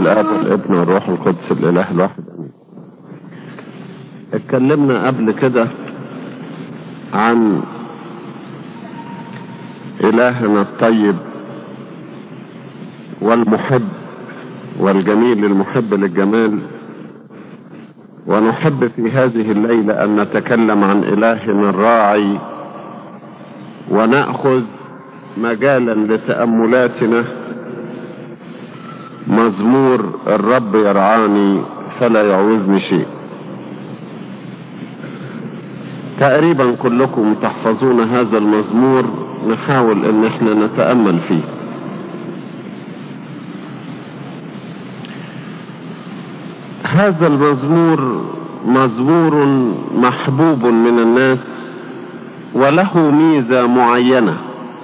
الاب والابن والروح القدس الاله الواحد امين اتكلمنا قبل كده عن الهنا الطيب والمحب والجميل المحب للجمال ونحب في هذه الليلة أن نتكلم عن إلهنا الراعي ونأخذ مجالا لتأملاتنا مزمور الرب يرعاني فلا يعوزني شيء تقريبا كلكم تحفظون هذا المزمور نحاول ان احنا نتأمل فيه هذا المزمور مزمور محبوب من الناس وله ميزة معينة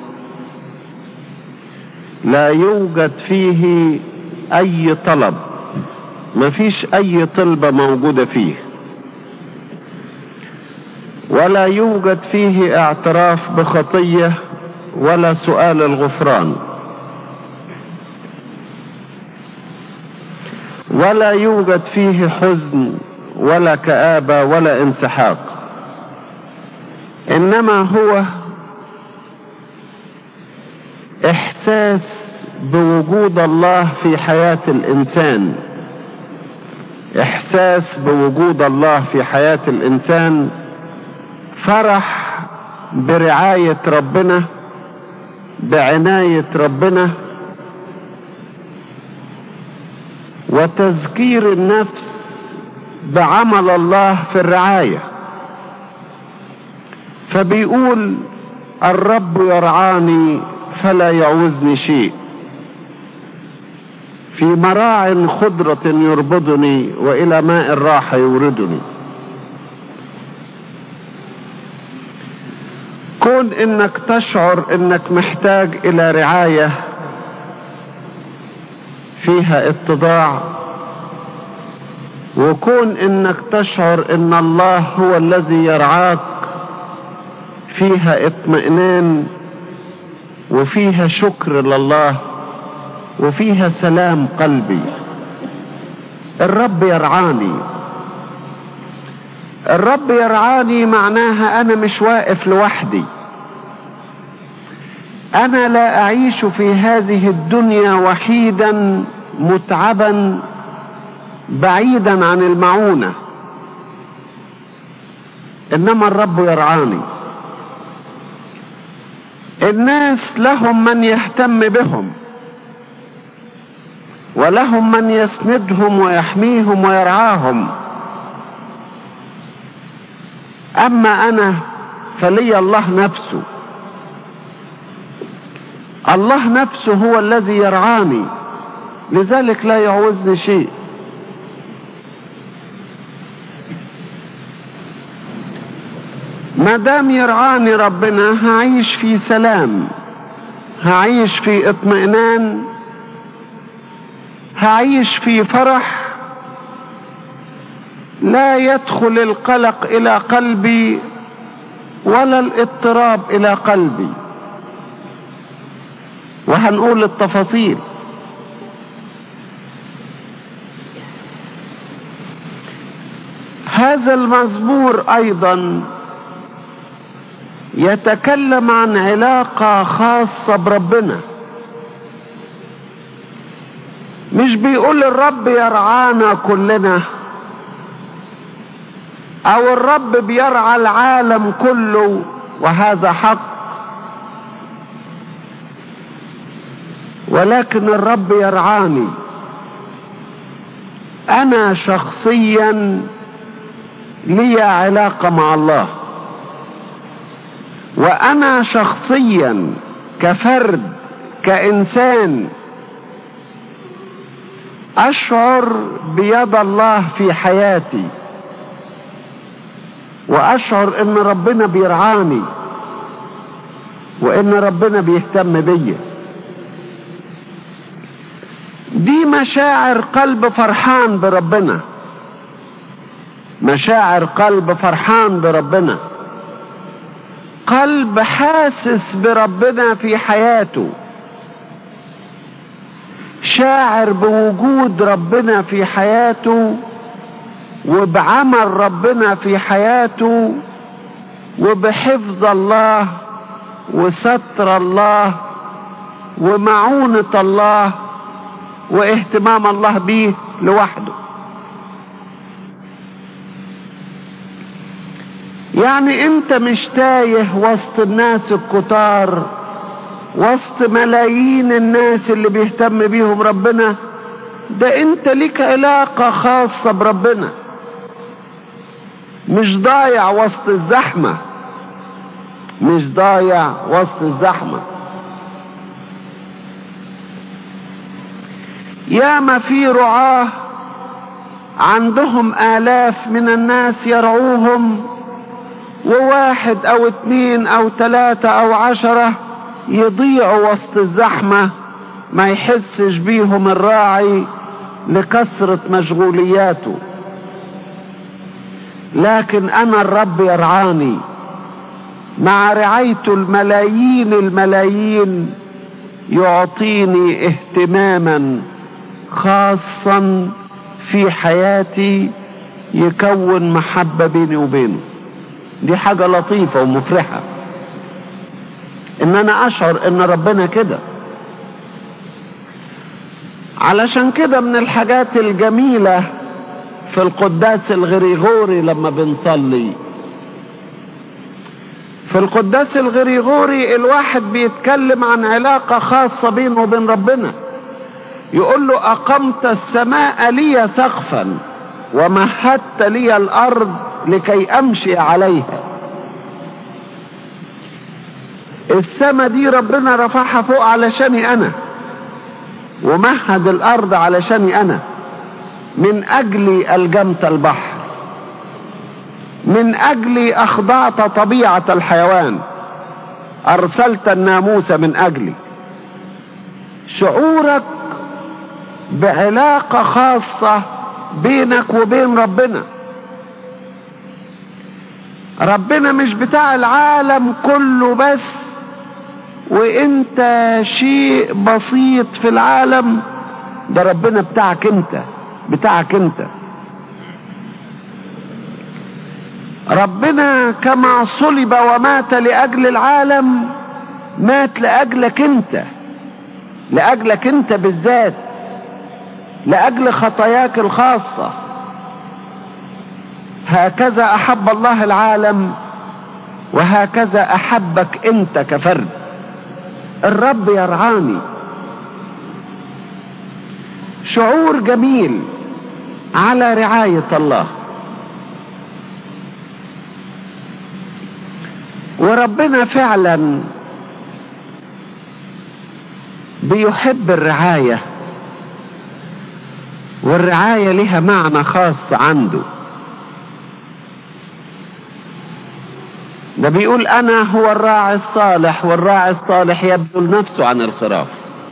لا يوجد فيه اي طلب ما فيش اي طلبة موجودة فيه ولا يوجد فيه اعتراف بخطية ولا سؤال الغفران ولا يوجد فيه حزن ولا كآبة ولا انسحاق انما هو احساس بوجود الله في حياة الانسان احساس بوجود الله في حياة الانسان فرح برعاية ربنا بعناية ربنا وتذكير النفس بعمل الله في الرعاية فبيقول الرب يرعاني فلا يعوزني شيء في مراع خضرة يربضني وإلى ماء الراحة يوردني كون انك تشعر انك محتاج الى رعاية فيها اتضاع وكون انك تشعر ان الله هو الذي يرعاك فيها اطمئنان وفيها شكر لله وفيها سلام قلبي الرب يرعاني الرب يرعاني معناها انا مش واقف لوحدي انا لا اعيش في هذه الدنيا وحيدا متعبا بعيدا عن المعونه انما الرب يرعاني الناس لهم من يهتم بهم ولهم من يسندهم ويحميهم ويرعاهم اما انا فلي الله نفسه الله نفسه هو الذي يرعاني لذلك لا يعوزني شيء ما دام يرعاني ربنا هعيش في سلام هعيش في اطمئنان هعيش في فرح لا يدخل القلق الى قلبي ولا الاضطراب الى قلبي وهنقول التفاصيل هذا المزمور ايضا يتكلم عن علاقة خاصة بربنا مش بيقول الرب يرعانا كلنا او الرب بيرعى العالم كله وهذا حق ولكن الرب يرعاني انا شخصيا لي علاقه مع الله وانا شخصيا كفرد كانسان اشعر بيد الله في حياتي واشعر ان ربنا بيرعاني وان ربنا بيهتم بيا دي مشاعر قلب فرحان بربنا مشاعر قلب فرحان بربنا قلب حاسس بربنا في حياته شاعر بوجود ربنا في حياته وبعمل ربنا في حياته وبحفظ الله وستر الله ومعونة الله واهتمام الله بيه لوحده يعني انت مش تايه وسط الناس الكتار وسط ملايين الناس اللي بيهتم بيهم ربنا ده انت ليك علاقة خاصة بربنا مش ضايع وسط الزحمة مش ضايع وسط الزحمة ياما في رعاه عندهم آلاف من الناس يرعوهم وواحد او اتنين او تلاتة او عشرة يضيعوا وسط الزحمة ما يحسش بيهم الراعي لكثرة مشغولياته لكن انا الرب يرعاني مع رعايته الملايين الملايين يعطيني اهتماما خاصا في حياتي يكون محبة بيني وبينه دي حاجة لطيفة ومفرحة ان انا اشعر ان ربنا كده علشان كده من الحاجات الجميلة في القداس الغريغوري لما بنصلي في القداس الغريغوري الواحد بيتكلم عن علاقة خاصة بينه وبين ربنا يقول له أقمت السماء لي سقفا ومهدت لي الأرض لكي أمشي عليها السماء دي ربنا رفعها فوق علشاني أنا ومهد الأرض علشاني أنا من أجلي ألجمت البحر من أجلي أخضعت طبيعة الحيوان أرسلت الناموس من أجلي شعورك بعلاقة خاصة بينك وبين ربنا ربنا مش بتاع العالم كله بس وانت شيء بسيط في العالم ده ربنا بتاعك انت بتاعك انت ربنا كما صلب ومات لاجل العالم مات لاجلك انت لاجلك انت بالذات لاجل خطاياك الخاصه هكذا احب الله العالم وهكذا احبك انت كفرد الرب يرعاني شعور جميل على رعايه الله وربنا فعلا بيحب الرعايه والرعايه لها معنى خاص عنده ده بيقول انا هو الراعي الصالح والراعي الصالح يبذل نفسه عن الخراف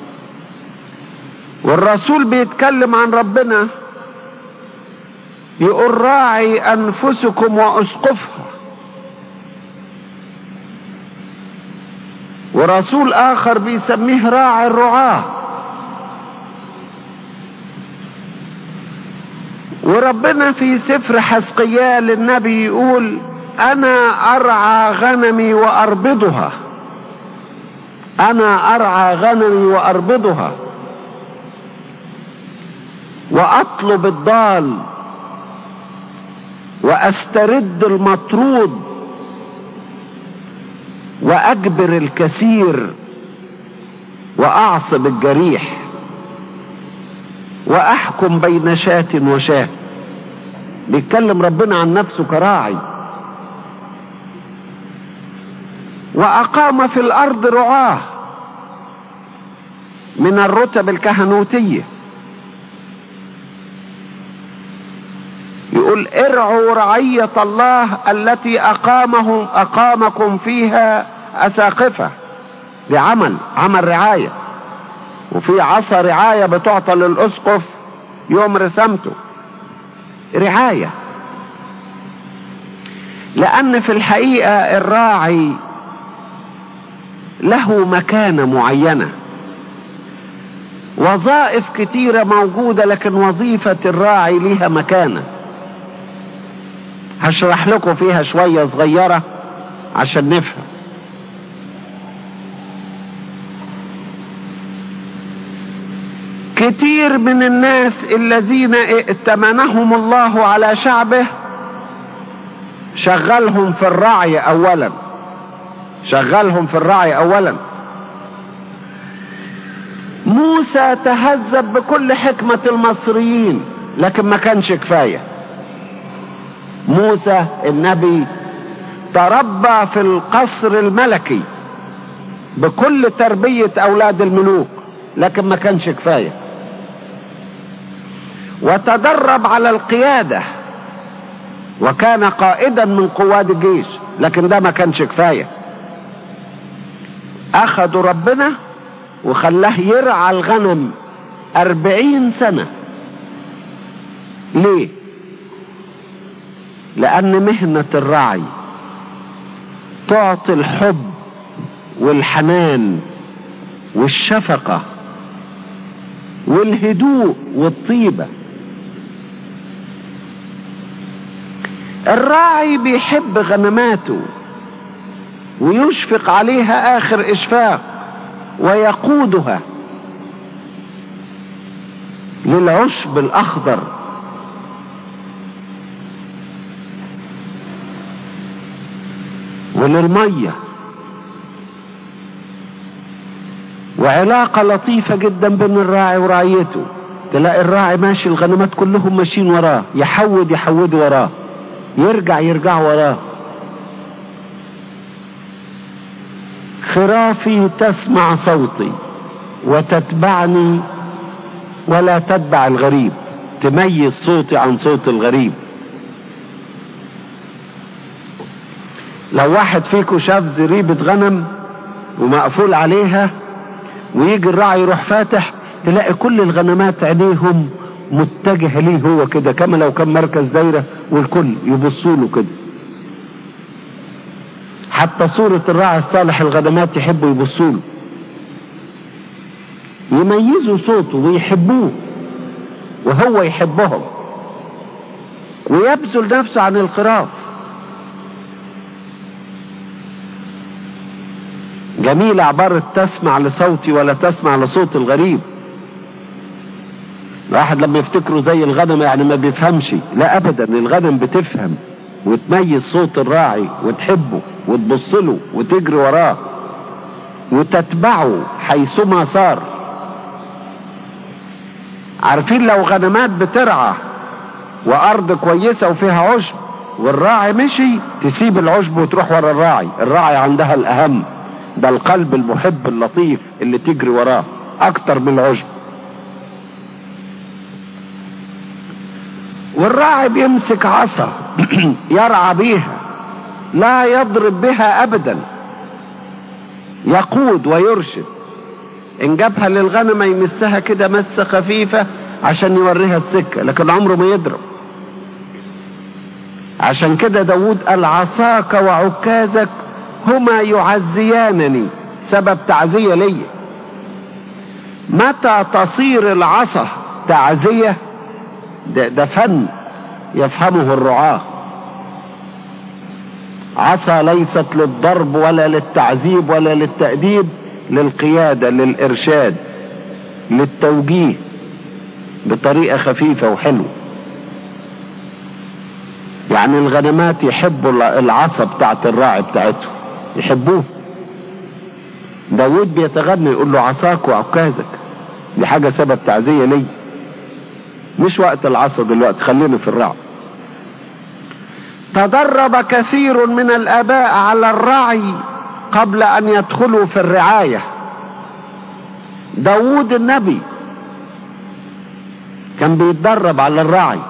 والرسول بيتكلم عن ربنا يقول راعي انفسكم واسقفها ورسول اخر بيسميه راعي الرعاه وربنا في سفر حسقيال النبي يقول انا ارعى غنمي واربضها انا ارعى غنمي واربضها واطلب الضال واسترد المطرود واجبر الكثير واعصب الجريح واحكم بين شاة وشاة بيتكلم ربنا عن نفسه كراعي واقام في الارض رعاه من الرتب الكهنوتيه يقول ارعوا رعية الله التي أقامهم أقامكم فيها أساقفة دي عمل عمل رعاية وفي عصا رعاية بتعطى للأسقف يوم رسمته رعاية لأن في الحقيقة الراعي له مكانة معينة وظائف كتيرة موجودة لكن وظيفة الراعي ليها مكانة هشرح لكم فيها شوية صغيرة عشان نفهم كتير من الناس الذين ائتمنهم الله على شعبه شغلهم في الرعي اولا شغلهم في الرعي اولا موسى تهذب بكل حكمة المصريين لكن ما كانش كفاية موسى النبي تربى في القصر الملكي بكل تربية اولاد الملوك لكن ما كانش كفاية وتدرب على القيادة وكان قائدا من قواد الجيش لكن ده ما كانش كفاية اخذوا ربنا وخلاه يرعى الغنم أربعين سنة ليه لأن مهنة الرعي تعطي الحب والحنان والشفقة والهدوء والطيبة الراعي بيحب غنماته ويشفق عليها آخر إشفاق ويقودها للعشب الأخضر وللمية وعلاقة لطيفة جدا بين الراعي ورعيته تلاقي الراعي ماشي الغنمات كلهم ماشيين وراه يحود يحود وراه يرجع يرجع وراه خرافي تسمع صوتي وتتبعني ولا تتبع الغريب تميز صوتي عن صوت الغريب لو واحد فيكم شاف زريبة غنم ومقفول عليها ويجي الراعي يروح فاتح تلاقي كل الغنمات عينيهم متجهة ليه هو كده كما لو كان مركز دايرة والكل يبصوا له كده حتى صورة الراعي الصالح الغنمات يحبوا يبصوا له يميزوا صوته ويحبوه وهو يحبهم ويبذل نفسه عن الخراف جميل عبارة تسمع لصوتي ولا تسمع لصوت الغريب الواحد لما يفتكره زي الغنم يعني ما بيفهمش لا ابدا الغنم بتفهم وتميز صوت الراعي وتحبه وتبص له وتجري وراه وتتبعه حيثما صار عارفين لو غنمات بترعى وارض كويسه وفيها عشب والراعي مشي تسيب العشب وتروح ورا الراعي الراعي عندها الاهم ده القلب المحب اللطيف اللي تجري وراه اكتر من العشب والراعي بيمسك عصا يرعى بيها لا يضرب بها ابدا يقود ويرشد ان جابها للغنمه يمسها كده مسه خفيفه عشان يوريها السكه لكن عمره ما يضرب عشان كده داود قال عصاك وعكازك هما يعزيانني سبب تعزيه لي متى تصير العصا تعزيه ده, ده فن يفهمه الرعاه عصا ليست للضرب ولا للتعذيب ولا للتأديب للقيادة للإرشاد للتوجيه بطريقة خفيفة وحلوة يعني الغنمات يحبوا العصا بتاعت الراعي بتاعته يحبوه داود بيتغنى يقول له عصاك وعكازك دي حاجة سبب تعزية لي مش وقت العصا دلوقتي خلينا في الرعي تدرب كثير من الاباء على الرعي قبل ان يدخلوا في الرعاية داود النبي كان بيتدرب على الرعي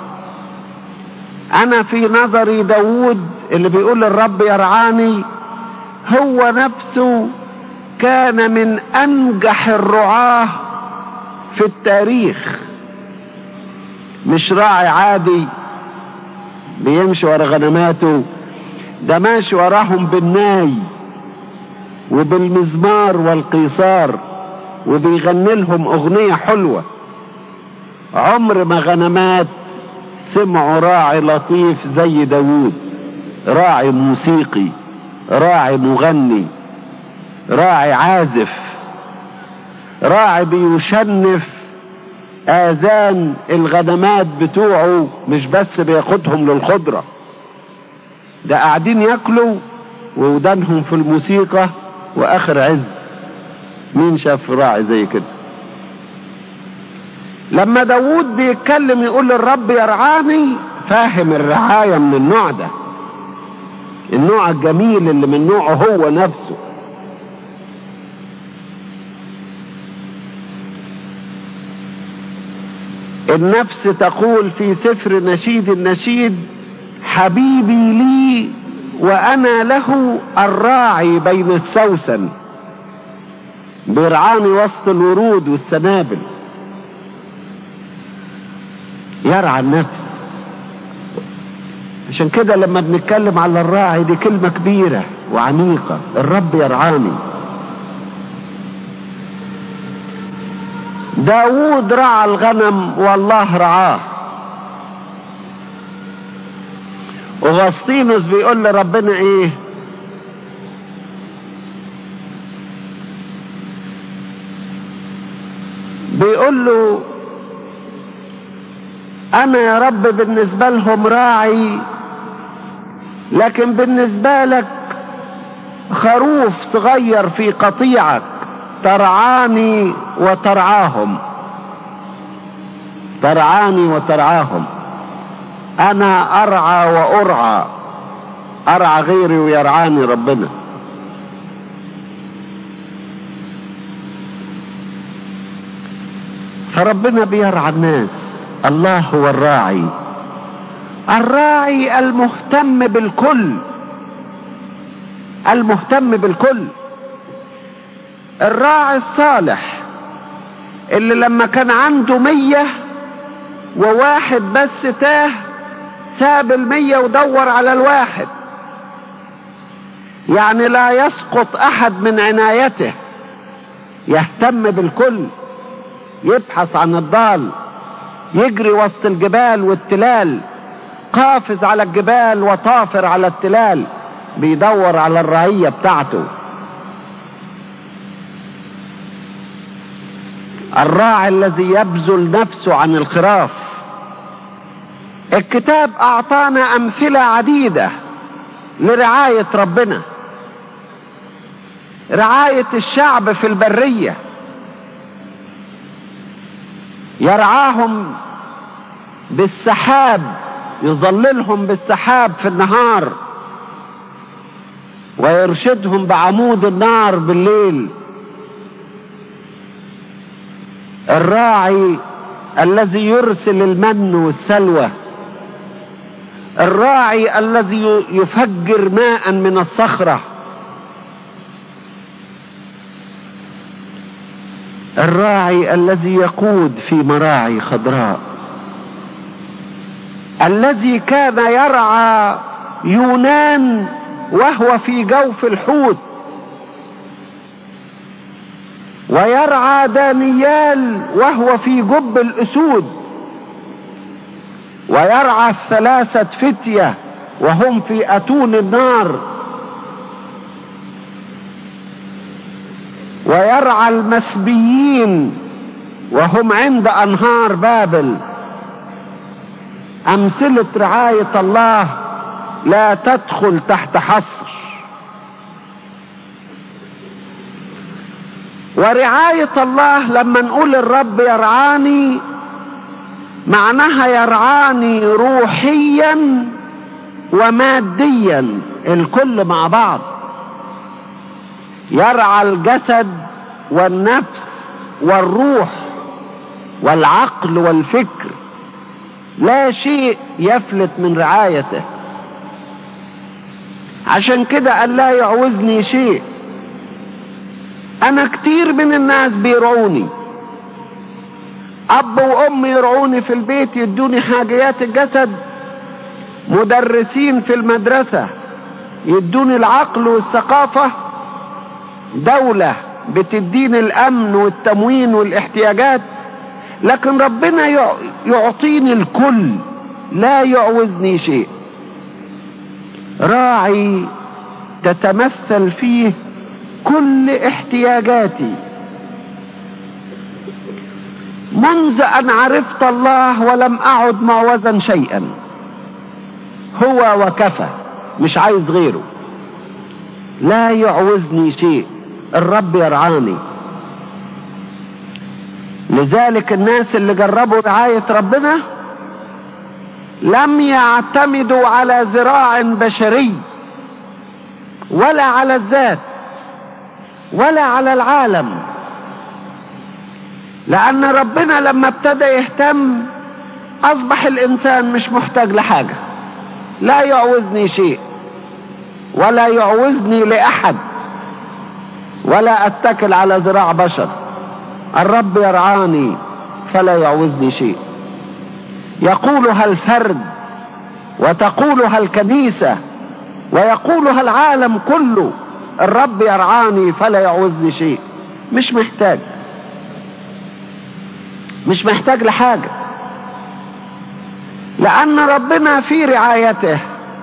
انا في نظري داود اللي بيقول الرب يرعاني هو نفسه كان من انجح الرعاه في التاريخ مش راعي عادي بيمشي ورا غنماته ده ماشي وراهم بالناي وبالمزمار والقيصار وبيغني لهم اغنية حلوة عمر ما غنمات سمعوا راعي لطيف زي داوود راعي موسيقي راعي مغني راعي عازف راعي بيشنف اذان الغنمات بتوعه مش بس بياخدهم للخضرة ده قاعدين ياكلوا وودانهم في الموسيقى واخر عز مين شاف راعي زي كده لما داوود بيتكلم يقول الرب يرعاني فاهم الرعاية من النوع ده النوع الجميل اللي من نوعه هو نفسه النفس تقول في سفر نشيد النشيد حبيبي لي وانا له الراعي بين السوسن بيرعاني وسط الورود والسنابل يرعى النفس عشان كده لما بنتكلم على الراعي دي كلمة كبيرة وعميقة الرب يرعاني داود رعى الغنم والله رعاه وغسطينوس بيقول لربنا ايه بيقول له انا يا رب بالنسبة لهم راعي لكن بالنسبة لك خروف صغير في قطيعك ترعاني وترعاهم ترعاني وترعاهم انا ارعى وارعى ارعى غيري ويرعاني ربنا فربنا بيرعى الناس الله هو الراعي الراعي المهتم بالكل المهتم بالكل الراعي الصالح اللي لما كان عنده مية وواحد بس تاه ساب المية ودور على الواحد يعني لا يسقط احد من عنايته يهتم بالكل يبحث عن الضال يجري وسط الجبال والتلال قافز على الجبال وطافر على التلال بيدور على الرعية بتاعته الراعي الذي يبذل نفسه عن الخراف الكتاب اعطانا امثله عديده لرعايه ربنا رعايه الشعب في البريه يرعاهم بالسحاب يظللهم بالسحاب في النهار ويرشدهم بعمود النار بالليل الراعي الذي يرسل المن والسلوى الراعي الذي يفجر ماء من الصخره الراعي الذي يقود في مراعي خضراء الذي كان يرعى يونان وهو في جوف الحوت ويرعى دانيال وهو في جب الاسود ويرعى الثلاثه فتيه وهم في اتون النار ويرعى المسبيين وهم عند انهار بابل امثله رعايه الله لا تدخل تحت حصر ورعايه الله لما نقول الرب يرعاني معناها يرعاني روحيا وماديا الكل مع بعض يرعى الجسد والنفس والروح والعقل والفكر لا شيء يفلت من رعايته عشان كده قال لا يعوزني شيء انا كتير من الناس بيرعوني اب وام يرعوني في البيت يدوني حاجيات الجسد مدرسين في المدرسة يدوني العقل والثقافة دولة بتديني الامن والتموين والاحتياجات لكن ربنا يعطيني الكل لا يعوزني شيء راعي تتمثل فيه كل احتياجاتي منذ ان عرفت الله ولم اعد معوزا شيئا هو وكفى مش عايز غيره لا يعوزني شيء الرب يرعاني لذلك الناس اللي جربوا رعاية ربنا لم يعتمدوا على ذراع بشري ولا على الذات ولا على العالم لأن ربنا لما ابتدى يهتم أصبح الإنسان مش محتاج لحاجة لا يعوزني شيء ولا يعوزني لأحد ولا أتكل على ذراع بشر الرب يرعاني فلا يعوزني شيء يقولها الفرد وتقولها الكنيسة ويقولها العالم كله الرب يرعاني فلا يعوزني شيء مش محتاج مش محتاج لحاجة لأن ربنا في رعايته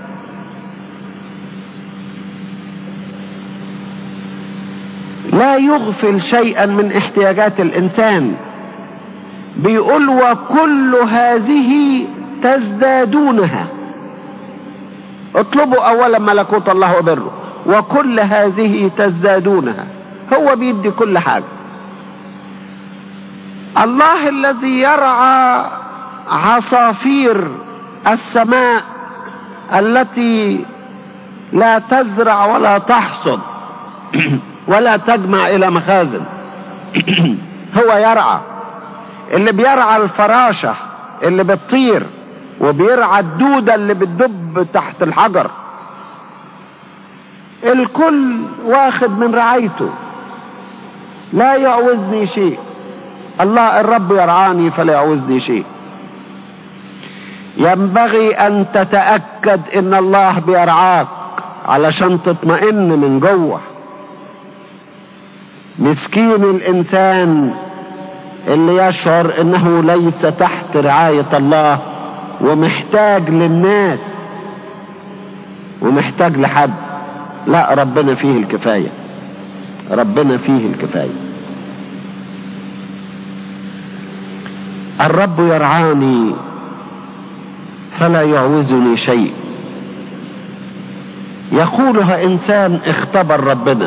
لا يغفل شيئا من احتياجات الإنسان بيقول وكل هذه تزدادونها اطلبوا اولا ملكوت الله وبره وكل هذه تزدادونها هو بيدي كل حاجة الله الذي يرعى عصافير السماء التي لا تزرع ولا تحصد ولا تجمع الى مخازن هو يرعى اللي بيرعى الفراشة اللي بتطير وبيرعى الدودة اللي بتدب تحت الحجر الكل واخد من رعايته لا يعوزني شيء الله الرب يرعاني فلا يعوزني شيء ينبغي ان تتأكد ان الله بيرعاك علشان تطمئن من جوه مسكين الانسان اللي يشعر انه ليس تحت رعاية الله ومحتاج للناس ومحتاج لحد لا ربنا فيه الكفاية ربنا فيه الكفاية الرب يرعاني فلا يعوزني شيء يقولها انسان اختبر ربنا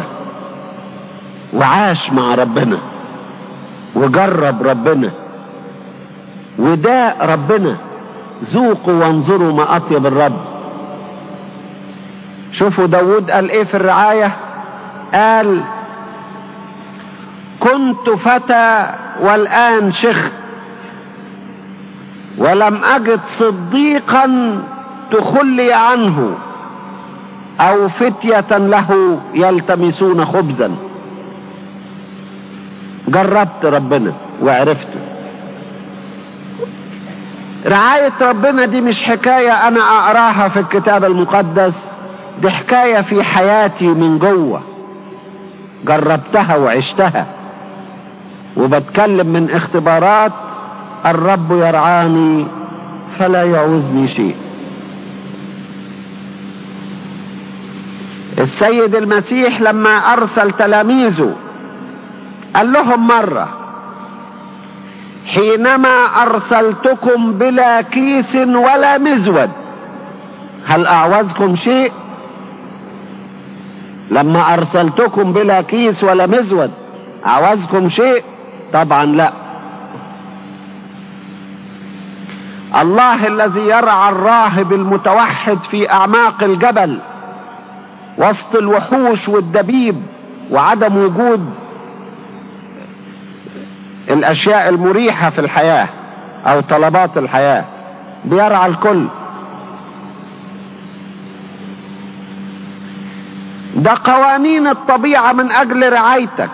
وعاش مع ربنا وجرب ربنا وداء ربنا ذوقوا وانظروا ما اطيب الرب شوفوا داود قال ايه في الرعاية قال كنت فتى والآن شخت ولم أجد صديقا تخلي عنه أو فتية له يلتمسون خبزا جربت ربنا وعرفته رعاية ربنا دي مش حكاية أنا أقراها في الكتاب المقدس دي حكاية في حياتي من جوه جربتها وعشتها وبتكلم من اختبارات الرب يرعاني فلا يعوزني شيء السيد المسيح لما ارسل تلاميذه قال لهم مرة حينما ارسلتكم بلا كيس ولا مزود هل اعوزكم شيء لما ارسلتكم بلا كيس ولا مزود اعوزكم شيء طبعا لا الله الذي يرعى الراهب المتوحد في اعماق الجبل وسط الوحوش والدبيب وعدم وجود الاشياء المريحة في الحياة او طلبات الحياة بيرعى الكل ده قوانين الطبيعة من اجل رعايتك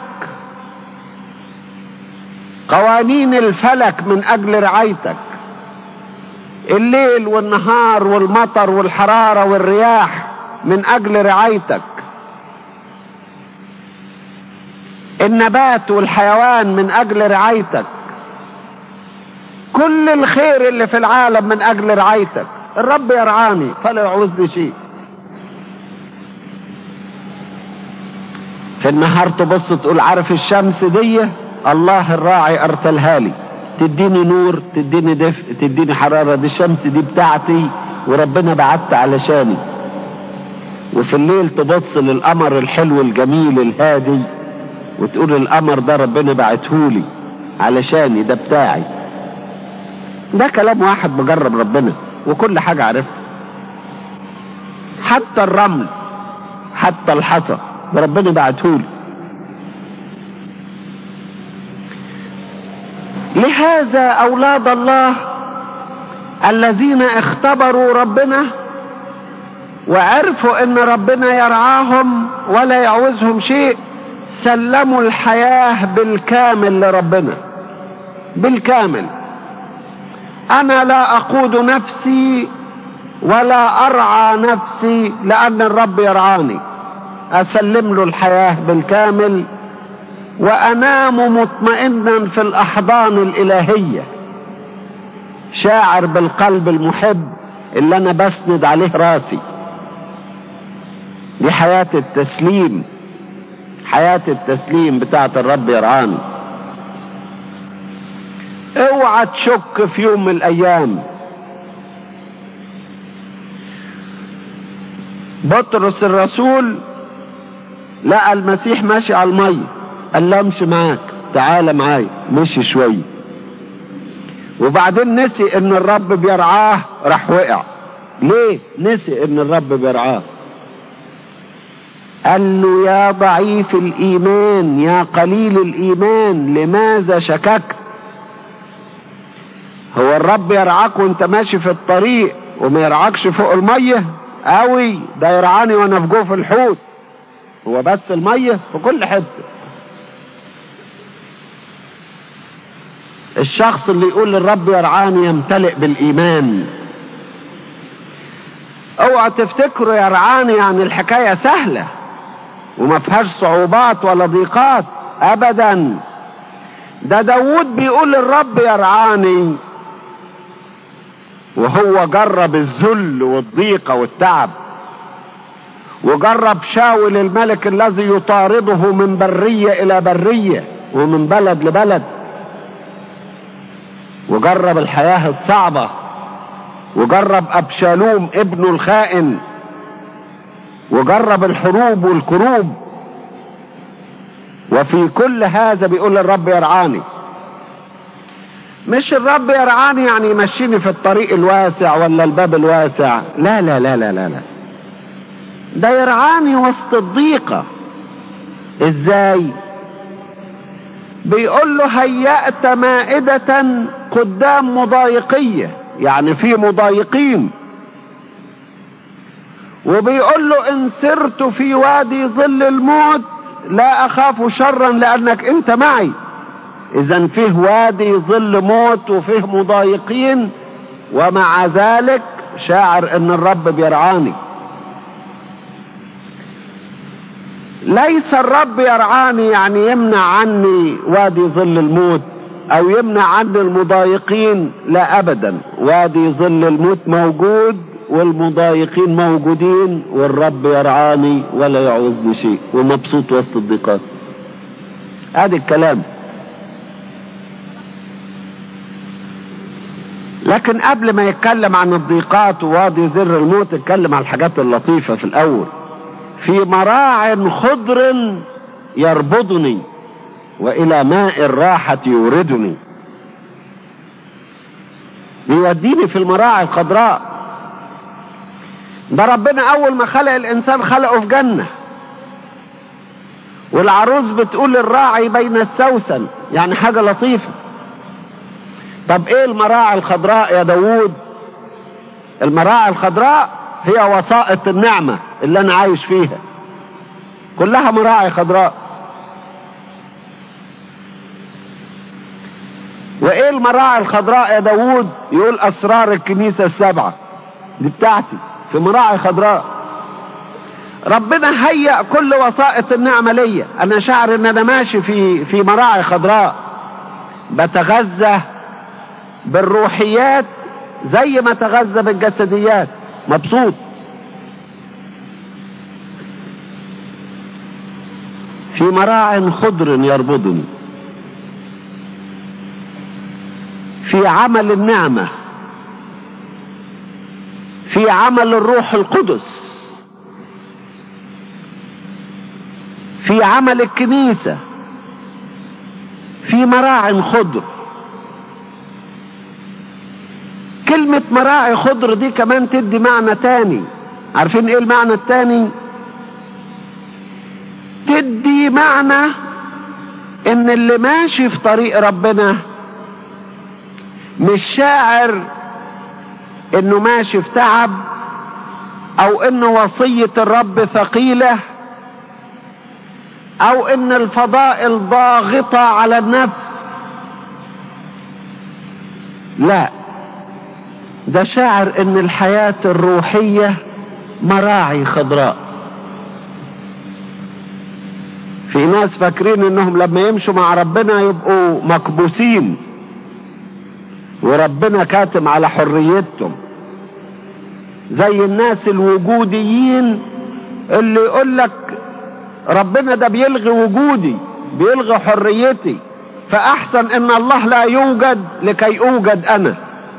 قوانين الفلك من اجل رعايتك الليل والنهار والمطر والحرارة والرياح من اجل رعايتك النبات والحيوان من اجل رعايتك كل الخير اللي في العالم من اجل رعايتك الرب يرعاني فلا يعوزني شيء في النهار تبص تقول عارف الشمس دي الله الراعي ارسلها لي تديني نور تديني دفء تديني حرارة دي الشمس دي بتاعتي وربنا بعت علشاني وفي الليل تبص للقمر الحلو الجميل الهادي وتقول القمر ده ربنا بعتهولي علشاني ده بتاعي ده كلام واحد مجرب ربنا وكل حاجة عرفها حتى الرمل حتى الحصى ربنا بعتهولي لهذا اولاد الله الذين اختبروا ربنا وعرفوا ان ربنا يرعاهم ولا يعوزهم شيء سلموا الحياه بالكامل لربنا بالكامل انا لا اقود نفسي ولا ارعى نفسي لان الرب يرعاني اسلم له الحياه بالكامل وانام مطمئنا في الاحضان الالهيه شاعر بالقلب المحب اللي انا بسند عليه راسي دي حياه التسليم حياه التسليم بتاعت الرب يرعاني اوعى تشك في يوم من الايام بطرس الرسول لقى المسيح ماشي على الميه قال له امشي معاك تعالى معايا مشي شويه وبعدين نسي ان الرب بيرعاه راح وقع ليه نسي ان الرب بيرعاه قال له يا ضعيف الايمان يا قليل الايمان لماذا شككت هو الرب يرعاك وانت ماشي في الطريق وما يرعاكش فوق الميه قوي ده يرعاني وانا في جوف الحوت هو بس الميه في كل حته الشخص اللي يقول للرب يرعاني يمتلئ بالايمان اوعى تفتكروا يرعاني يعني الحكايه سهله وما فيهاش صعوبات ولا ضيقات ابدا ده داود بيقول للرب يرعاني وهو جرب الذل والضيقة والتعب وجرب شاول الملك الذي يطارده من برية إلى برية ومن بلد لبلد وجرب الحياة الصعبة وجرب أبشالوم ابنه الخائن وجرب الحروب والكروب وفي كل هذا بيقول الرب يرعاني مش الرب يرعاني يعني يمشيني في الطريق الواسع ولا الباب الواسع لا لا لا لا لا, لا. ده يرعاني وسط الضيقة ازاي بيقول له هيأت مائدة قدام مضايقية يعني في مضايقين وبيقول له ان سرت في وادي ظل الموت لا اخاف شرا لانك انت معي اذا فيه وادي ظل موت وفيه مضايقين ومع ذلك شاعر ان الرب بيرعاني ليس الرب يرعاني يعني يمنع عني وادي ظل الموت او يمنع عني المضايقين لا ابدا وادي ظل الموت موجود والمضايقين موجودين والرب يرعاني ولا يعوزني شيء ومبسوط وسط الضيقات ادي الكلام لكن قبل ما يتكلم عن الضيقات ووادي زر الموت اتكلم عن الحاجات اللطيفة في الأول في مراع خضر يربضني وإلى ماء الراحة يوردني بيوديني في المراعي الخضراء ده ربنا أول ما خلق الإنسان خلقه في جنة والعروس بتقول الراعي بين السوسن يعني حاجة لطيفة طب ايه المراعي الخضراء يا داوود المراعي الخضراء هي وسائط النعمة اللي انا عايش فيها كلها مراعي خضراء وايه المراعي الخضراء يا داوود يقول اسرار الكنيسة السبعة دي بتاعتي في مراعي خضراء ربنا هيأ كل وسائط النعمة ليا انا شعر ان انا ماشي في في مراعي خضراء بتغذى بالروحيات زي ما تغذى بالجسديات مبسوط في مراع خضر يربضني في عمل النعمة في عمل الروح القدس في عمل الكنيسة في مراع خضر كلمة مراعي خضر دي كمان تدي معنى تاني عارفين ايه المعنى التاني تدي معنى ان اللي ماشي في طريق ربنا مش شاعر انه ماشي في تعب او ان وصية الرب ثقيلة او ان الفضائل ضاغطة على النفس لا ده شاعر ان الحياة الروحية مراعي خضراء في ناس فاكرين انهم لما يمشوا مع ربنا يبقوا مكبوسين وربنا كاتم على حريتهم زي الناس الوجوديين اللي يقول لك ربنا ده بيلغي وجودي بيلغي حريتي فاحسن ان الله لا يوجد لكي اوجد انا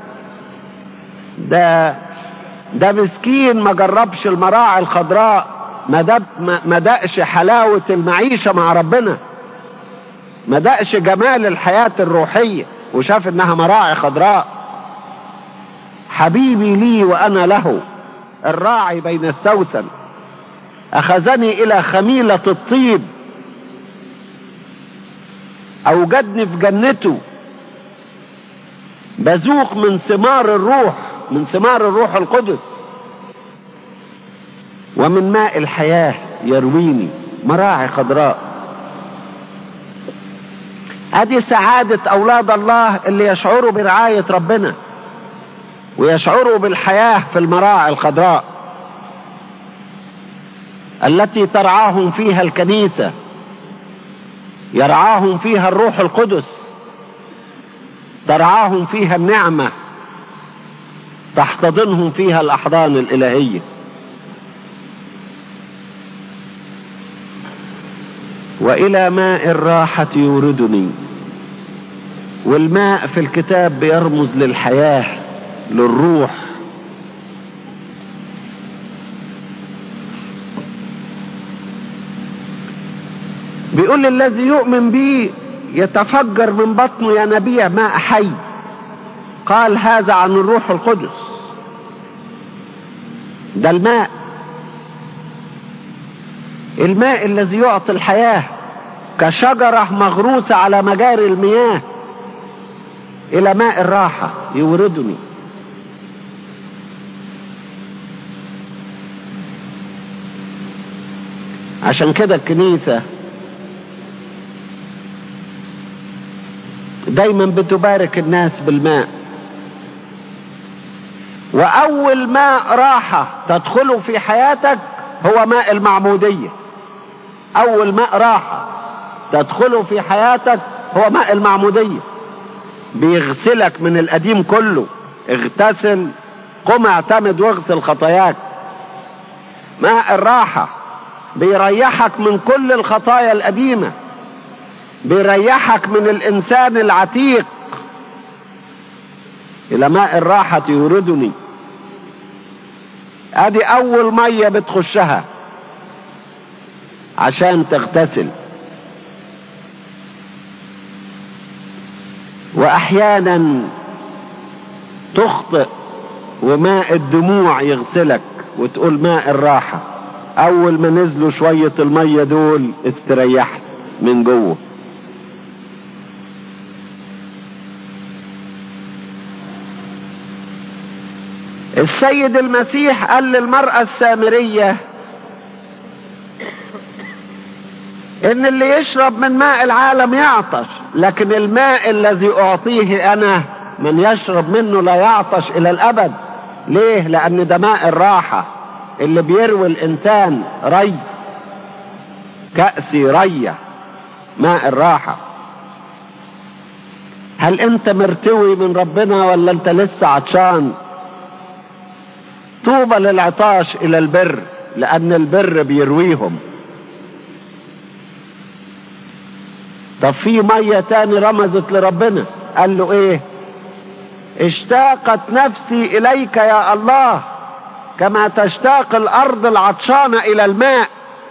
ده ده مسكين ما جربش المراعي الخضراء ما دب ما دقش حلاوة المعيشة مع ربنا ما دقش جمال الحياة الروحية وشاف انها مراعي خضراء حبيبي لي وانا له الراعي بين السوسن اخذني الى خميلة الطيب اوجدني في جنته بذوق من ثمار الروح من ثمار الروح القدس ومن ماء الحياة يرويني مراعي خضراء ادي سعادة اولاد الله اللي يشعروا برعاية ربنا ويشعروا بالحياة في المراعي الخضراء التي ترعاهم فيها الكنيسة يرعاهم فيها الروح القدس ترعاهم فيها النعمة تحتضنهم فيها الأحضان الإلهية وإلى ماء الراحة يوردني والماء في الكتاب بيرمز للحياة للروح بيقول الذي يؤمن بي يتفجر من بطنه ينابيع ماء حي قال هذا عن الروح القدس ده الماء الماء الذي يعطي الحياة كشجرة مغروسة على مجاري المياه إلى ماء الراحة يوردني عشان كده الكنيسة دايما بتبارك الناس بالماء وأول ماء راحة تدخله في حياتك هو ماء المعمودية أول ماء راحة تدخله في حياتك هو ماء المعمودية بيغسلك من القديم كله اغتسل قم اعتمد واغسل خطاياك ماء الراحة بيريحك من كل الخطايا القديمة بيريحك من الإنسان العتيق إلى ماء الراحة يوردني ادي اول مية بتخشها عشان تغتسل واحيانا تخطئ وماء الدموع يغسلك وتقول ماء الراحة اول ما نزلوا شوية المية دول استريحت من جوه السيد المسيح قال للمرأة السامرية ان اللي يشرب من ماء العالم يعطش لكن الماء الذي اعطيه انا من يشرب منه لا يعطش الى الابد ليه لان ده ماء الراحة اللي بيروي الانسان ري كأسي رية ماء الراحة هل انت مرتوي من ربنا ولا انت لسه عطشان طوبى للعطاش الى البر لان البر بيرويهم طب في مية تاني رمزت لربنا قال له ايه اشتاقت نفسي اليك يا الله كما تشتاق الارض العطشانة الى الماء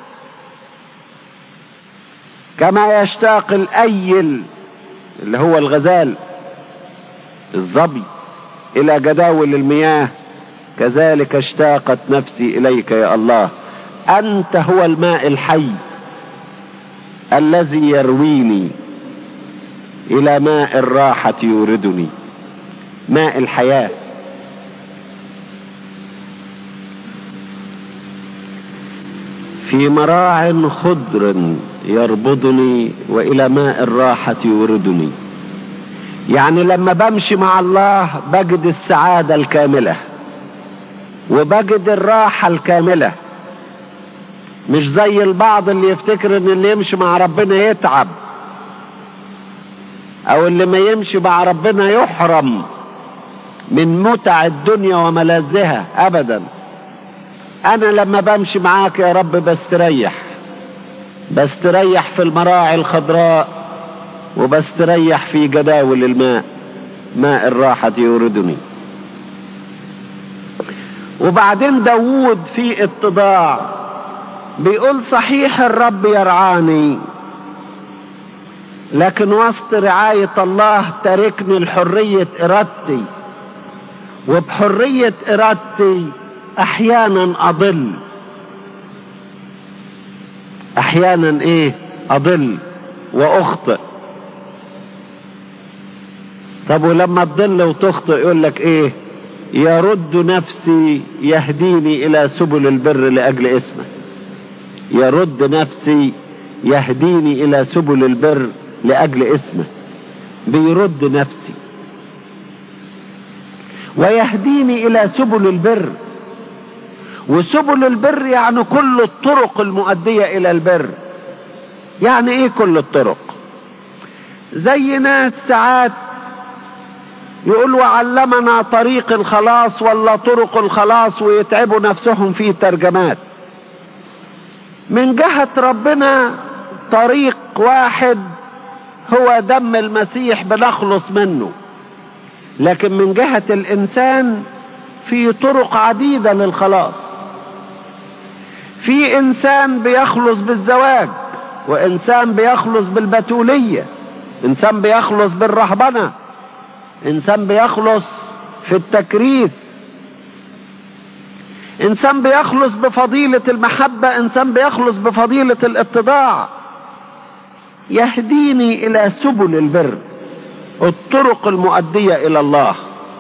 كما يشتاق الايل اللي هو الغزال الظبي الى جداول المياه كذلك اشتاقت نفسي اليك يا الله انت هو الماء الحي الذي يرويني الى ماء الراحه يوردني ماء الحياه في مراع خضر يربضني والى ماء الراحه يوردني يعني لما بمشي مع الله بجد السعاده الكامله وبجد الراحه الكامله مش زي البعض اللي يفتكر ان اللي يمشي مع ربنا يتعب او اللي ما يمشي مع ربنا يحرم من متع الدنيا وملاذها ابدا انا لما بمشي معاك يا رب بستريح بستريح في المراعي الخضراء وبستريح في جداول الماء ماء الراحة يوردني وبعدين داوود في اتضاع بيقول صحيح الرب يرعاني لكن وسط رعاية الله تركني لحرية إرادتي وبحرية إرادتي أحيانا أضل أحيانا إيه أضل وأخطئ طب ولما تضل وتخطئ يقول لك إيه يرد نفسي يهديني إلى سبل البر لأجل اسمه يرد نفسي يهديني إلى سبل البر لأجل اسمه بيرد نفسي ويهديني إلى سبل البر وسبل البر يعني كل الطرق المؤدية إلى البر يعني إيه كل الطرق زي ناس ساعات يقول وعلمنا طريق الخلاص ولا طرق الخلاص ويتعبوا نفسهم في ترجمات من جهة ربنا طريق واحد هو دم المسيح بنخلص منه لكن من جهة الإنسان في طرق عديدة للخلاص في إنسان بيخلص بالزواج وإنسان بيخلص بالبتولية إنسان بيخلص بالرهبنة إنسان بيخلص في التكريس إنسان بيخلص بفضيلة المحبة إنسان بيخلص بفضيلة الاتضاع يهديني إلى سبل البر الطرق المؤدية إلى الله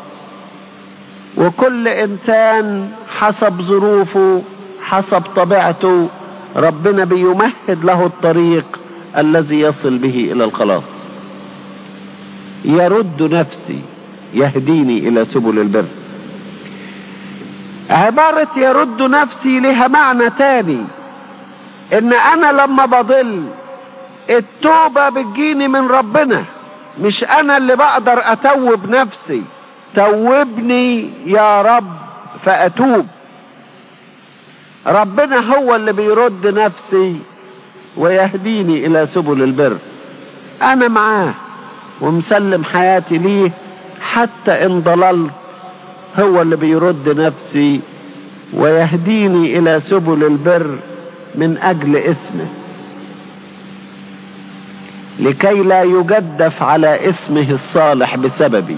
وكل إنسان حسب ظروفه حسب طبيعته ربنا بيمهد له الطريق الذي يصل به إلى الخلاص يرد نفسي يهديني إلى سبل البر عبارة يرد نفسي لها معنى تاني ان انا لما بضل التوبة بتجيني من ربنا مش انا اللي بقدر اتوب نفسي توبني يا رب فاتوب ربنا هو اللي بيرد نفسي ويهديني الى سبل البر انا معاه ومسلم حياتي ليه حتى ان ضللت هو اللي بيرد نفسي ويهديني الى سبل البر من اجل اسمه لكي لا يجدف على اسمه الصالح بسببي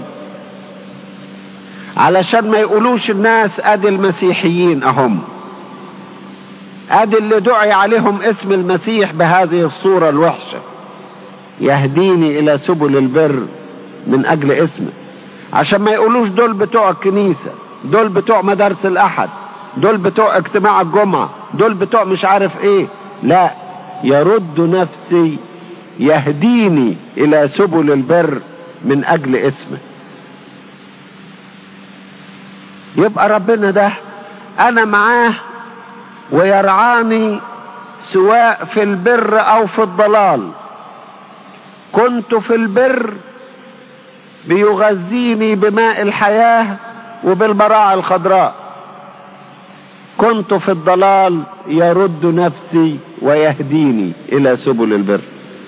علشان ما يقولوش الناس ادي المسيحيين اهم ادي اللي دعي عليهم اسم المسيح بهذه الصورة الوحشة يهديني الى سبل البر من اجل اسمه عشان ما يقولوش دول بتوع الكنيسة دول بتوع مدارس الاحد دول بتوع اجتماع الجمعة دول بتوع مش عارف ايه لا يرد نفسي يهديني الى سبل البر من اجل اسمه يبقى ربنا ده انا معاه ويرعاني سواء في البر او في الضلال كنت في البر بيغذيني بماء الحياة وبالمراعي الخضراء كنت في الضلال يرد نفسي ويهديني الى سبل البر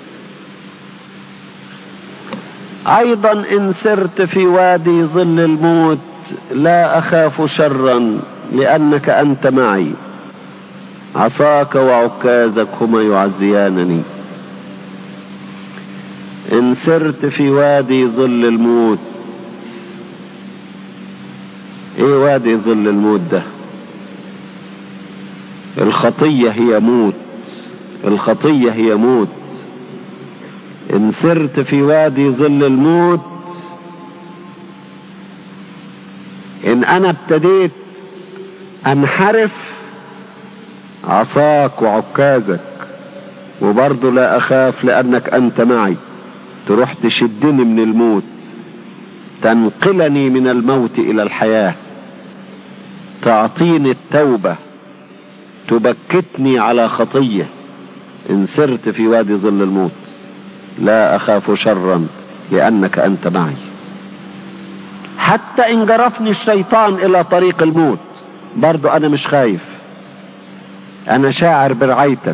ايضا ان سرت في وادي ظل الموت لا اخاف شرا لانك انت معي عصاك وعكازك هما يعزيانني ان سرت في وادي ظل الموت ايه وادي ظل الموت ده الخطية هي موت الخطية هي موت ان سرت في وادي ظل الموت ان انا ابتديت انحرف عصاك وعكازك وبرضه لا اخاف لانك انت معي تروح تشدني من الموت تنقلني من الموت الى الحياه تعطيني التوبه تبكتني على خطيه ان سرت في وادي ظل الموت لا اخاف شرا لانك انت معي حتى ان جرفني الشيطان الى طريق الموت برضو انا مش خايف انا شاعر برعايتك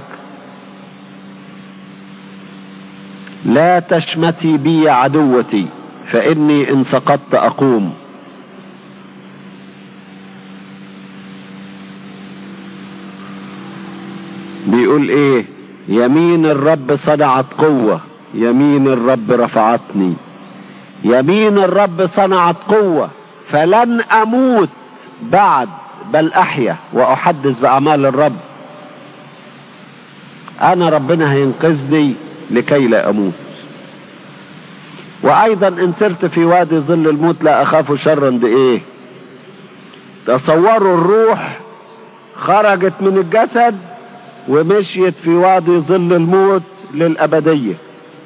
لا تشمتي بي عدوتي فاني ان سقطت اقوم بيقول ايه يمين الرب صنعت قوة يمين الرب رفعتني يمين الرب صنعت قوة فلن اموت بعد بل احيا واحدث باعمال الرب انا ربنا هينقذني لكي لا اموت وايضا ان سرت في وادي ظل الموت لا اخاف شرا بايه تصوروا الروح خرجت من الجسد ومشيت في وادي ظل الموت للابديه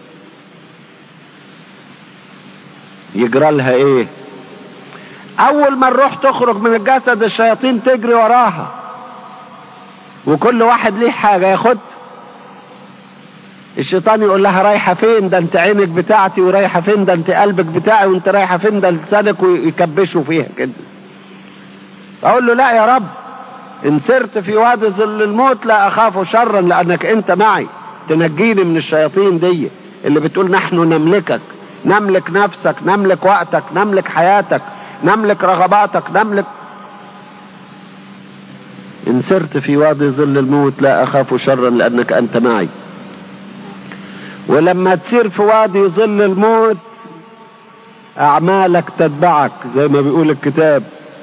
يجرى لها ايه اول ما الروح تخرج من الجسد الشياطين تجري وراها وكل واحد ليه حاجه ياخد الشيطان يقول لها رايحه فين ده انت عينك بتاعتي ورايحه فين ده انت قلبك بتاعي وانت رايحه فين ده لسانك ويكبشوا فيها كده اقول له لا يا رب ان سرت في وادي ظل الموت لا اخاف شرا لانك انت معي تنجيني من الشياطين دي اللي بتقول نحن نملكك نملك نفسك نملك وقتك نملك حياتك نملك رغباتك نملك ان سرت في وادي ظل الموت لا اخاف شرا لانك انت معي ولما تسير في وادي ظل الموت اعمالك تتبعك زي ما بيقول الكتاب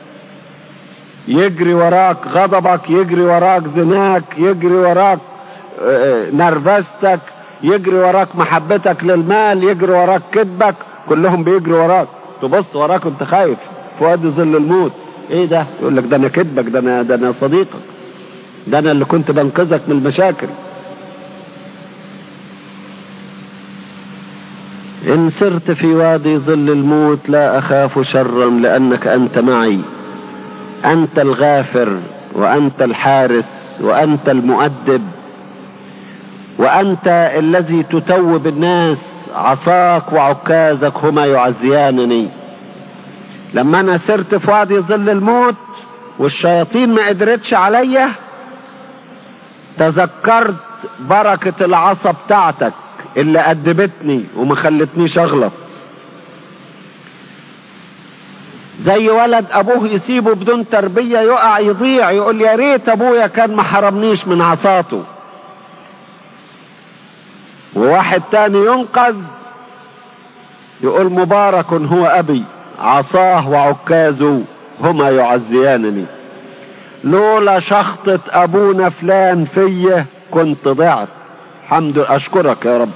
يجري وراك غضبك يجري وراك زناك يجري وراك نرفزتك يجري وراك محبتك للمال يجري وراك كذبك كلهم بيجري وراك تبص وراك وانت خايف في وادي ظل الموت ايه ده يقول لك ده انا كذبك ده انا ده انا صديقك ده انا اللي كنت بنقذك من المشاكل ان سرت في وادي ظل الموت لا اخاف شرا لانك انت معي انت الغافر وانت الحارس وانت المؤدب وانت الذي تتوب الناس عصاك وعكازك هما يعزيانني لما انا سرت في وادي ظل الموت والشياطين ما قدرتش عليا تذكرت بركة العصا بتاعتك اللي أدبتني وما خلتنيش أغلط زي ولد أبوه يسيبه بدون تربية يقع يضيع يقول يا ريت أبويا كان ما حرمنيش من عصاته وواحد تاني ينقذ يقول مبارك هو أبي عصاه وعكازه هما يعزيانني لولا شخطة أبونا فلان فيه كنت ضعت حمد أشكرك يا رب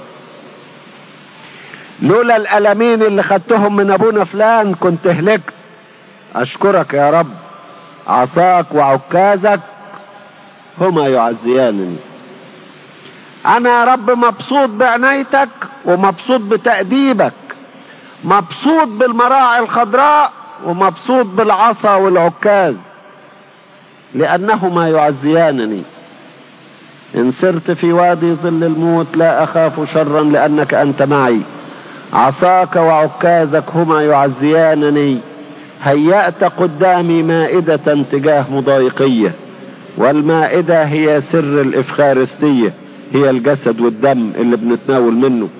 لولا الألمين اللي خدتهم من أبونا فلان كنت هلكت أشكرك يا رب عصاك وعكازك هما يعزيانني أنا يا رب مبسوط بعنايتك ومبسوط بتأديبك مبسوط بالمراعي الخضراء ومبسوط بالعصا والعكاز لأنهما يعزيانني إن سرت في وادي ظل الموت لا أخاف شرا لأنك أنت معي عصاك وعكازك هما يعزيانني هيأت قدامي مائدة تجاه مضايقية والمائدة هي سر الإفخارستية هي الجسد والدم اللي بنتناول منه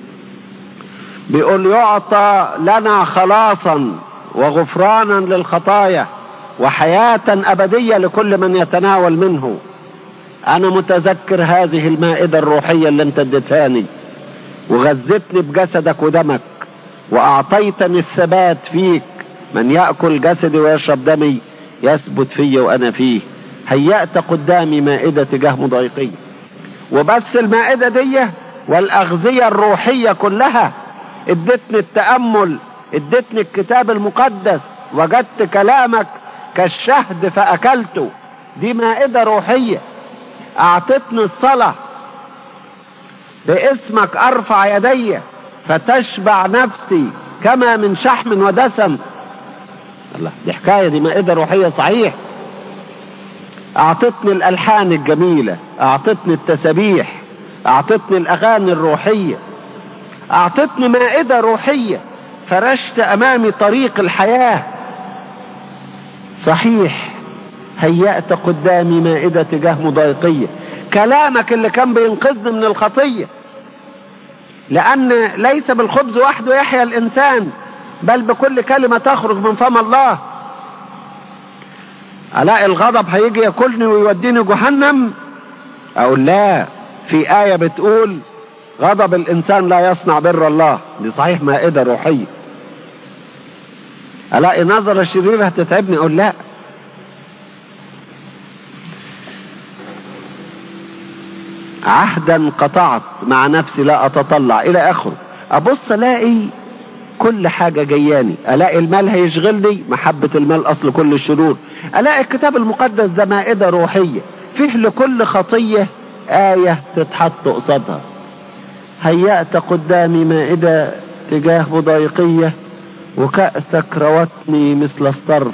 بيقول يعطى لنا خلاصا وغفرانا للخطايا وحياة أبدية لكل من يتناول منه أنا متذكر هذه المائدة الروحية اللي أنت اديتهاني وغذتني بجسدك ودمك وأعطيتني الثبات فيك من يأكل جسدي ويشرب دمي يثبت في وأنا فيه هيأت قدامي مائدة تجاه مضايقية وبس المائدة دي والأغذية الروحية كلها ادتني التأمل ادتني الكتاب المقدس وجدت كلامك كالشهد فأكلته دي مائدة روحية أعطتني الصلاة باسمك أرفع يدي فتشبع نفسي كما من شحم ودسم الله دي حكاية دي مائدة روحية صحيح أعطتني الألحان الجميلة أعطتني التسابيح أعطتني الأغاني الروحية أعطتني مائدة روحية فرشت أمامي طريق الحياة صحيح هيأت قدامي مائدة تجاه مضايقية كلامك اللي كان بينقذني من الخطية لأن ليس بالخبز وحده يحيا الإنسان بل بكل كلمة تخرج من فم الله ألاقي الغضب هيجي ياكلني ويوديني جهنم أقول لا في آية بتقول غضب الإنسان لا يصنع بر الله دي صحيح مائدة روحية ألاقي نظرة شريرة هتتعبني أقول لا عهدا قطعت مع نفسي لا أتطلع إلى آخره أبص ألاقي كل حاجة جياني ألاقي المال هيشغلني محبة المال أصل كل الشرور ألاقي الكتاب المقدس ده مائدة روحية فيه لكل خطية آية تتحط قصادها هيأت قدامي مائدة تجاه مضايقية وكأسك روتني مثل الصرف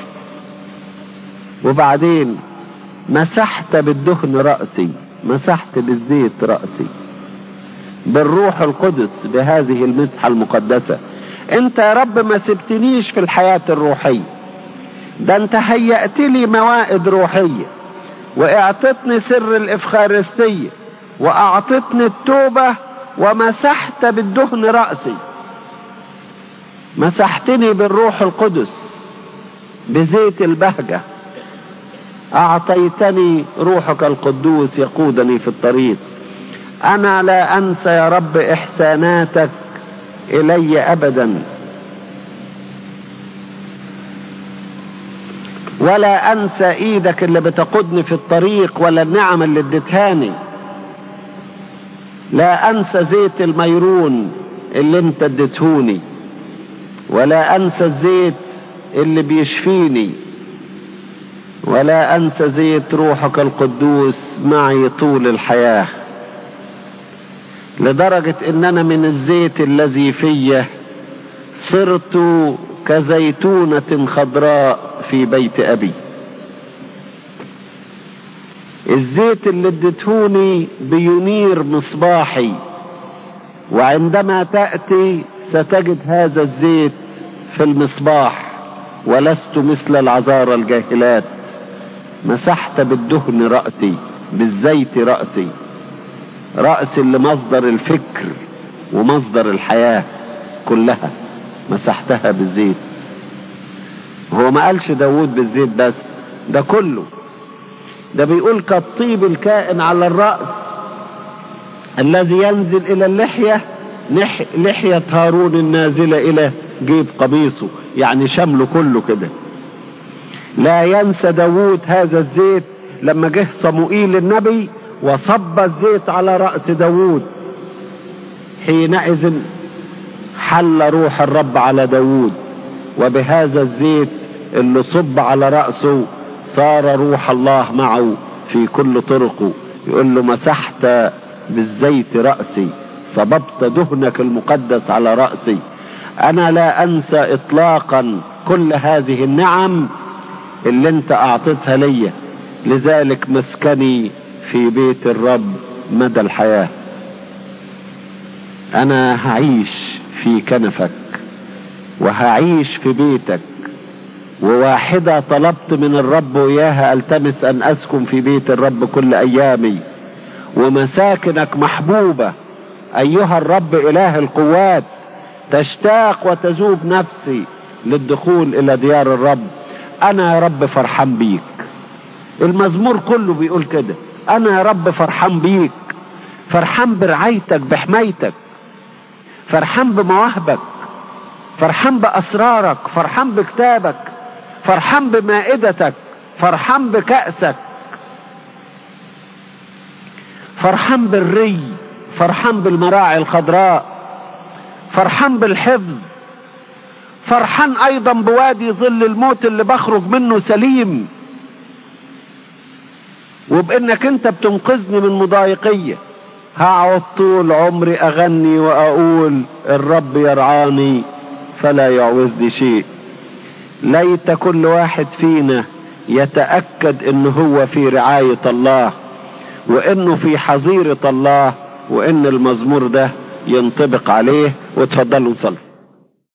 وبعدين مسحت بالدهن رأسي مسحت بالزيت رأسي بالروح القدس بهذه المسحة المقدسة انت يا رب ما سبتنيش في الحياة الروحية ده انت هيأت لي موائد روحية واعطتني سر الافخارستية واعطتني التوبة ومسحت بالدهن رأسي مسحتني بالروح القدس بزيت البهجة أعطيتني روحك القدوس يقودني في الطريق أنا لا أنسى يا رب إحساناتك إلي أبدا ولا أنسى إيدك اللي بتقودني في الطريق ولا النعم اللي اديتهاني لا أنسى زيت الميرون اللي انت اديتهوني ولا أنسى الزيت اللي بيشفيني ولا أنسى زيت روحك القدوس معي طول الحياة لدرجة ان انا من الزيت الذي فيه صرت كزيتونة خضراء في بيت ابي الزيت اللي اديتهوني بينير مصباحي وعندما تأتي ستجد هذا الزيت في المصباح ولست مثل العذارى الجاهلات مسحت بالدهن رأسي بالزيت رأسي رأس اللي مصدر الفكر ومصدر الحياة كلها مسحتها بالزيت هو ما قالش داود بالزيت بس ده كله ده بيقول كالطيب الكائن على الرأس الذي ينزل إلى اللحية لح لحية هارون النازلة إلى جيب قميصه يعني شمله كله كده لا ينسى داود هذا الزيت لما جه صموئيل النبي وصب الزيت على رأس داود حينئذ حل روح الرب على داود وبهذا الزيت اللي صب على رأسه صار روح الله معه في كل طرقه يقول له مسحت بالزيت رأسي صببت دهنك المقدس على رأسي أنا لا أنسى إطلاقا كل هذه النعم اللي انت أعطيتها ليا لذلك مسكني في بيت الرب مدى الحياة انا هعيش في كنفك وهعيش في بيتك وواحدة طلبت من الرب وياها التمس ان اسكن في بيت الرب كل ايامي ومساكنك محبوبة ايها الرب اله القوات تشتاق وتذوب نفسي للدخول الى ديار الرب انا يا رب فرحان بيك المزمور كله بيقول كده انا يا رب فرحان بيك فرحان برعايتك بحمايتك فرحان بمواهبك فرحان باسرارك فرحان بكتابك فرحان بمائدتك فرحان بكأسك فرحان بالري فرحان بالمراعي الخضراء فرحان بالحفظ فرحان ايضا بوادي ظل الموت اللي بخرج منه سليم وبانك انت بتنقذني من مضايقيه هقعد طول عمري اغني واقول الرب يرعاني فلا يعوزني شيء ليت كل واحد فينا يتاكد ان هو في رعايه الله وانه في حظيره الله وان المزمور ده ينطبق عليه وتفضلوا نصلي